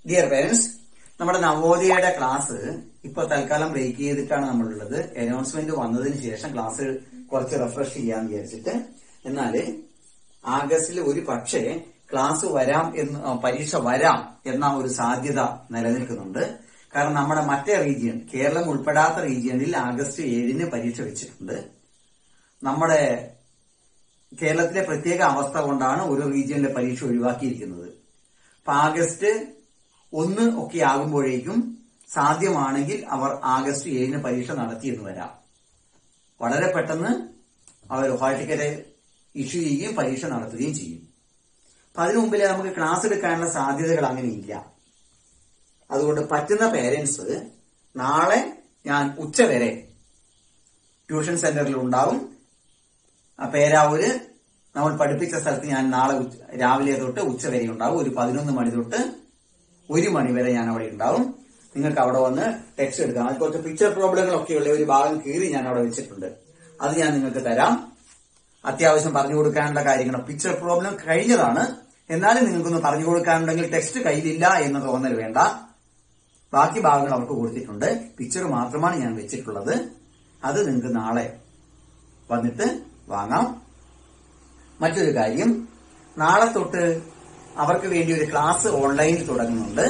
dear parents നമ്മുടെ നവോദയയുടെ class ഇപ്പൊ തൽക്കാലം ബ്രേക്ക് ചെയ്തിട്ടാണ് നമ്മളുള്ളത് അനൗൺസ്മെന്റ് വന്നതിന് ശേഷം ക്ലാസ് കുറച്ച് റെഫ്രഷ് ചെയ്യാന്ന് വിചാരിച്ചിട്ട് എന്നാല് ആഗസ്റ്റിൽ ഒരു പക്ഷേ ക്ലാസ് വരാം എന്ന് ആ, പരീക്ഷ വരാം എന്ന ഒരു സാധ്യത നിലനിൽക്കുന്നുണ്ട് കാരണം നമ്മുടെ മറ്റേ റീജിയൻ കേരളം ഉൾപ്പെടാത്ത റീജിയനിൽ ആഗസ്റ്റ് ഏഴിന് പരീക്ഷ വെച്ചിട്ടുണ്ട് നമ്മുടെ കേരളത്തിലെ പ്രത്യേക അവസ്ഥ കൊണ്ടാണ് ഒരു റീജിയനിലെ പരീക്ഷ ഒഴിവാക്കിയിരിക്കുന്നത് അപ്പൊ ആഗസ്റ്റ് ഒന്ന് ഒക്കെ ആകുമ്പോഴേക്കും സാധ്യമാണെങ്കിൽ അവർ ആഗസ്റ്റ് ഏഴിന് പരീക്ഷ നടത്തിയെന്ന് വരാം വളരെ പെട്ടെന്ന് അവർ ഹോൾ ടിക്കറ്റ് ഇഷ്യൂ ചെയ്യുകയും പരീക്ഷ നടത്തുകയും ചെയ്യും അപ്പൊ അതിനു മുമ്പിൽ നമുക്ക് ക്ലാസ് എടുക്കാനുള്ള സാധ്യതകൾ അങ്ങനെ ഇല്ല അതുകൊണ്ട് പറ്റുന്ന പേരൻസ് നാളെ ഞാൻ ഉച്ചവരെ ട്യൂഷൻ സെന്ററിൽ ഉണ്ടാവും ആ പേരാവൂര് നമ്മൾ പഠിപ്പിച്ച സ്ഥലത്ത് ഞാൻ നാളെ ഉച്ച- രാവിലെ തൊട്ട് ഉച്ച വരെ ഉണ്ടാവും ഒരു പതിനൊന്ന് മണി തൊട്ട് ഒരു മണി വരെ ഞാൻ അവിടെ ഉണ്ടാവും നിങ്ങൾക്ക് അവിടെ വന്ന് ടെക്സ്റ്റ് എടുക്കാം അത് കുറച്ച് പിക്ചർ പ്രോബ്ലങ്ങളൊക്കെയുള്ള ഒരു ഭാഗം കീറി ഞാൻ അവിടെ വെച്ചിട്ടുണ്ട് അത് ഞാൻ നിങ്ങൾക്ക് തരാം അത്യാവശ്യം പറഞ്ഞു കൊടുക്കാനുള്ള കാര്യങ്ങൾ പിക്ചർ പ്രോബ്ലം കഴിഞ്ഞതാണ് എന്നാലും നിങ്ങൾക്കൊന്ന് പറഞ്ഞു കൊടുക്കാനുണ്ടെങ്കിൽ ടെക്സ്റ്റ് കയ്യിലില്ല എന്ന് തോന്നൽ വേണ്ട ബാക്കി ഭാഗങ്ങൾ അവർക്ക് കൊടുത്തിട്ടുണ്ട് പിക്ചർ മാത്രമാണ് ഞാൻ വെച്ചിട്ടുള്ളത് അത് നിങ്ങൾക്ക് നാളെ വന്നിട്ട് വാങ്ങാം മറ്റൊരു കാര്യം നാളെ തൊട്ട് അവർക്ക് വേണ്ടി ഒരു ക്ലാസ് ഓൺലൈനിൽ തുടങ്ങുന്നുണ്ട്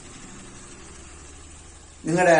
നിങ്ങളുടെ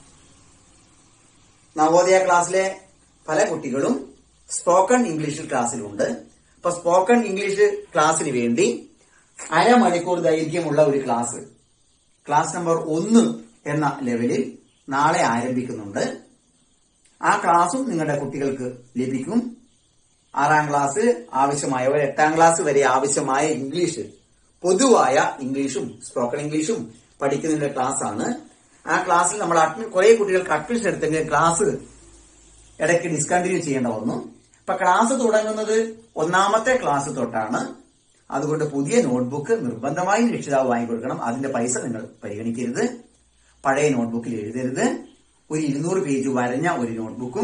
നവോദയ ക്ലാസ്സിലെ പല കുട്ടികളും സ്പോക്കൺ ഇംഗ്ലീഷിൽ ക്ലാസ്സിലുണ്ട് അപ്പൊ സ്പോക്കൺ ഇംഗ്ലീഷ് ക്ലാസ്സിന് വേണ്ടി അരമണിക്കൂർ ദൈർഘ്യമുള്ള ഒരു ക്ലാസ് ക്ലാസ് നമ്പർ ഒന്ന് എന്ന ലെവലിൽ നാളെ ആരംഭിക്കുന്നുണ്ട് ആ ക്ലാസും നിങ്ങളുടെ കുട്ടികൾക്ക് ലഭിക്കും ആറാം ക്ലാസ് ആവശ്യമായ ഒരു എട്ടാം ക്ലാസ് വരെ ആവശ്യമായ ഇംഗ്ലീഷ് പൊതുവായ ഇംഗ്ലീഷും സ്പോക്കൺ ഇംഗ്ലീഷും പഠിക്കുന്നതിന്റെ ക്ലാസ് ആണ് ആ ക്ലാസ്സിൽ നമ്മൾ അഡ്മി കുറെ കുട്ടികൾക്ക് അഡ്മിഷൻ എടുത്തെങ്കിൽ ക്ലാസ് ഇടയ്ക്ക് ഡിസ്കണ്ടിന്യൂ ചെയ്യേണ്ട വന്നു അപ്പൊ ക്ലാസ് തുടങ്ങുന്നത് ഒന്നാമത്തെ ക്ലാസ് തൊട്ടാണ് അതുകൊണ്ട് പുതിയ നോട്ട്ബുക്ക് നിർബന്ധമായും രക്ഷിതാവ് വാങ്ങിക്കൊടുക്കണം അതിന്റെ പൈസ നിങ്ങൾ പരിഗണിക്കരുത് പഴയ നോട്ട്ബുക്കിൽ എഴുതരുത് ഒരു ഇരുന്നൂറ് പേജ് വരഞ്ഞ ഒരു നോട്ട്ബുക്കും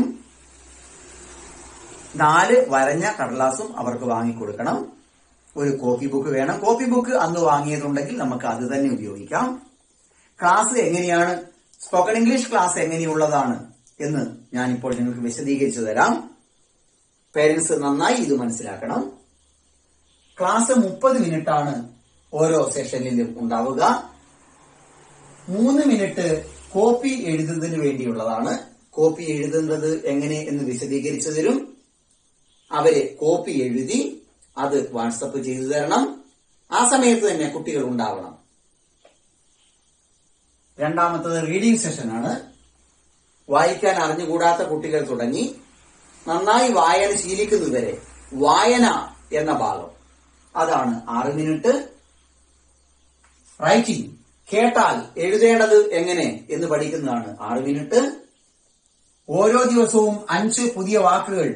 നാല് വരഞ്ഞ കടലാസും അവർക്ക് വാങ്ങിക്കൊടുക്കണം ഒരു കോപ്പി ബുക്ക് വേണം കോപ്പി ബുക്ക് അന്ന് വാങ്ങിയതുണ്ടെങ്കിൽ നമുക്ക് അത് തന്നെ ഉപയോഗിക്കാം ക്ലാസ് എങ്ങനെയാണ് സ്പോക്കൺ ഇംഗ്ലീഷ് ക്ലാസ് എങ്ങനെയുള്ളതാണ് എന്ന് ഞാനിപ്പോൾ നിങ്ങൾക്ക് വിശദീകരിച്ചു തരാം പേരൻസ് നന്നായി ഇത് മനസ്സിലാക്കണം ക്ലാസ് മുപ്പത് മിനിറ്റ് ആണ് ഓരോ സെഷനിലും ഉണ്ടാവുക മൂന്ന് മിനിറ്റ് കോപ്പി എഴുതുന്നതിന് വേണ്ടിയുള്ളതാണ് കോപ്പി എഴുതുന്നത് എങ്ങനെ എന്ന് വിശദീകരിച്ചു തരും അവര് കോപ്പി എഴുതി അത് വാട്സപ്പ് ചെയ്തു തരണം ആ സമയത്ത് തന്നെ കുട്ടികൾ ഉണ്ടാവണം രണ്ടാമത്തത് റീഡിംഗ് സെഷനാണ് വായിക്കാൻ അറിഞ്ഞുകൂടാത്ത കുട്ടികൾ തുടങ്ങി നന്നായി വായന ശീലിക്കുന്നതുവരെ വായന എന്ന ഭാഗം അതാണ് ആറ് മിനിറ്റ് റൈറ്റിംഗ് കേട്ടാൽ എഴുതേണ്ടത് എങ്ങനെ എന്ന് പഠിക്കുന്നതാണ് ആറ് മിനിറ്റ് ഓരോ ദിവസവും അഞ്ച് പുതിയ വാക്കുകൾ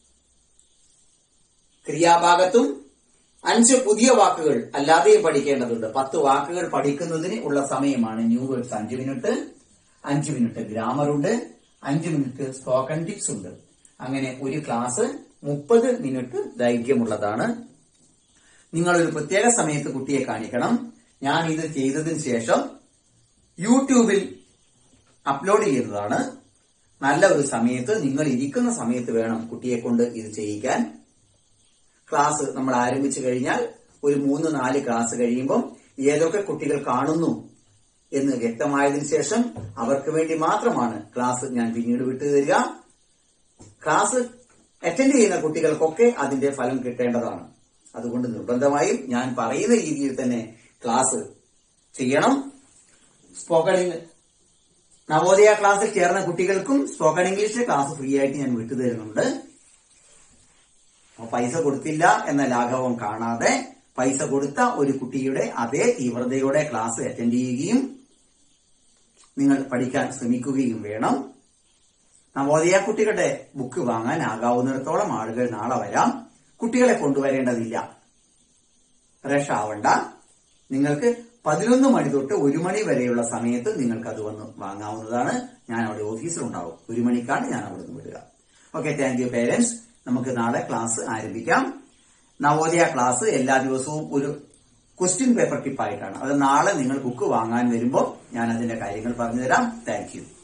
ക്രിയാഭാഗത്തും അഞ്ച് പുതിയ വാക്കുകൾ അല്ലാതെയും പഠിക്കേണ്ടതുണ്ട് പത്ത് വാക്കുകൾ പഠിക്കുന്നതിന് ഉള്ള സമയമാണ് ന്യൂ വേർഡ്സ് അഞ്ച് മിനിറ്റ് അഞ്ച് മിനിറ്റ് ഗ്രാമർ ഉണ്ട് അഞ്ച് മിനിറ്റ് സ്പോക്കൺ ടിപ്സ് ഉണ്ട് അങ്ങനെ ഒരു ക്ലാസ് മുപ്പത് മിനിറ്റ് ദൈർഘ്യമുള്ളതാണ് നിങ്ങൾ ഒരു പ്രത്യേക സമയത്ത് കുട്ടിയെ കാണിക്കണം ഞാൻ ഇത് ചെയ്തതിന് ശേഷം യൂട്യൂബിൽ അപ്ലോഡ് ചെയ്യുന്നതാണ് നല്ല ഒരു സമയത്ത് നിങ്ങൾ ഇരിക്കുന്ന സമയത്ത് വേണം കുട്ടിയെ കൊണ്ട് ഇത് ചെയ്യിക്കാൻ ക്ലാസ് നമ്മൾ ആരംഭിച്ചു കഴിഞ്ഞാൽ ഒരു മൂന്ന് നാല് ക്ലാസ് കഴിയുമ്പം ഏതൊക്കെ കുട്ടികൾ കാണുന്നു എന്ന് വ്യക്തമായതിനു ശേഷം അവർക്ക് വേണ്ടി മാത്രമാണ് ക്ലാസ് ഞാൻ പിന്നീട് വിട്ടു തരിക ക്ലാസ് അറ്റൻഡ് ചെയ്യുന്ന കുട്ടികൾക്കൊക്കെ അതിന്റെ ഫലം കിട്ടേണ്ടതാണ് അതുകൊണ്ട് നിർബന്ധമായും ഞാൻ പറയുന്ന രീതിയിൽ തന്നെ ക്ലാസ് ചെയ്യണം സ്പോക്കൺ ഇംഗ്ലീഷ് നവോദയ ക്ലാസ്സിൽ ചേർന്ന കുട്ടികൾക്കും സ്പോക്കൺ ഇംഗ്ലീഷിലെ ക്ലാസ് ഫ്രീ ആയിട്ട് ഞാൻ വിട്ടു തരുന്നുണ്ട് അപ്പൊ പൈസ കൊടുത്തില്ല എന്ന ലാഘവം കാണാതെ പൈസ കൊടുത്ത ഒരു കുട്ടിയുടെ അതേ തീവ്രതയോടെ ക്ലാസ് അറ്റൻഡ് ചെയ്യുകയും നിങ്ങൾ പഠിക്കാൻ ശ്രമിക്കുകയും വേണം നവോദയ കുട്ടികളുടെ ബുക്ക് വാങ്ങാൻ ആകാവുന്നിടത്തോളം ആളുകൾ നാളെ വരാം കുട്ടികളെ കൊണ്ടുവരേണ്ടതില്ല റഷ് ആവണ്ട നിങ്ങൾക്ക് പതിനൊന്ന് മണി തൊട്ട് ഒരു മണി വരെയുള്ള സമയത്ത് നിങ്ങൾക്ക് അത് വന്ന് വാങ്ങാവുന്നതാണ് ഞാൻ അവിടെ ഓഫീസിലുണ്ടാവും ഒരു മണിക്കാണ് ഞാൻ അവിടെ നിന്ന് വിടുക ഓക്കെ താങ്ക് യു പേരൻസ് നമുക്ക് നാളെ ക്ലാസ് ആരംഭിക്കാം നവോദയ ക്ലാസ് എല്ലാ ദിവസവും ഒരു ക്വസ്റ്റ്യൻ പേപ്പർ ടിപ്പ് ആയിട്ടാണ് അത് നാളെ നിങ്ങൾ ബുക്ക് വാങ്ങാൻ വരുമ്പോൾ ഞാൻ അതിന്റെ കാര്യങ്ങൾ പറഞ്ഞുതരാം താങ്ക് യു